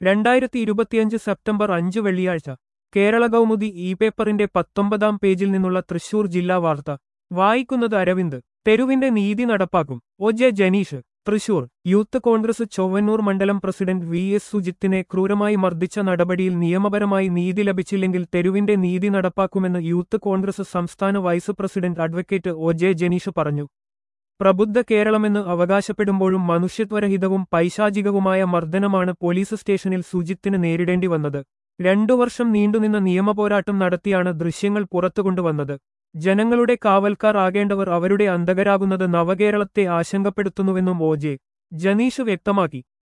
രണ്ടായിരത്തി ഇരുപത്തിയഞ്ച് സെപ്റ്റംബർ അഞ്ച് വെള്ളിയാഴ്ച കേരള കൗമുദി ഇ പേപ്പറിന്റെ പത്തൊമ്പതാം പേജിൽ നിന്നുള്ള തൃശൂർ ജില്ലാ വാർത്ത വായിക്കുന്നത് അരവിന്ദ് തെരുവിന്റെ നീതി നടപ്പാക്കും O J Janeesh Thrissur youth Congress Chowannur മണ്ഡലം പ്രസിഡന്റ് വി എസ് സുജിത്തിനെ ക്രൂരമായി മർദ്ദിച്ച നടപടിയിൽ നിയമപരമായി നീതി ലഭിച്ചില്ലെങ്കിൽ തെരുവിന്റെ നീതി നടപ്പാക്കുമെന്ന് യൂത്ത് കോൺഗ്രസ് സംസ്ഥാന vice president advocate O J Janeesh പറഞ്ഞു പ്രബുദ്ധ കേരളമെന്ന് അവകാശപ്പെടുമ്പോഴും മനുഷ്യത്വരഹിതവും പൈശാചികവുമായ മർദ്ദനമാണ് പോലീസ് സ്റ്റേഷനിൽ സുജിത്തിന് നേരിടേണ്ടി വന്നത് രണ്ടു വർഷം നീണ്ടുനിന്ന നിയമപോരാട്ടം നടത്തിയാണ് ദൃശ്യങ്ങൾ പുറത്തുകൊണ്ടുവന്നത് ജനങ്ങളുടെ കാവൽക്കാർ ആകേണ്ടവർ അവരുടെ അന്തകരാകുന്നത് നവകേരളത്തെ ആശങ്കപ്പെടുത്തുന്നുവെന്നും ഒ ജെ ജനീഷ് വ്യക്തമാക്കി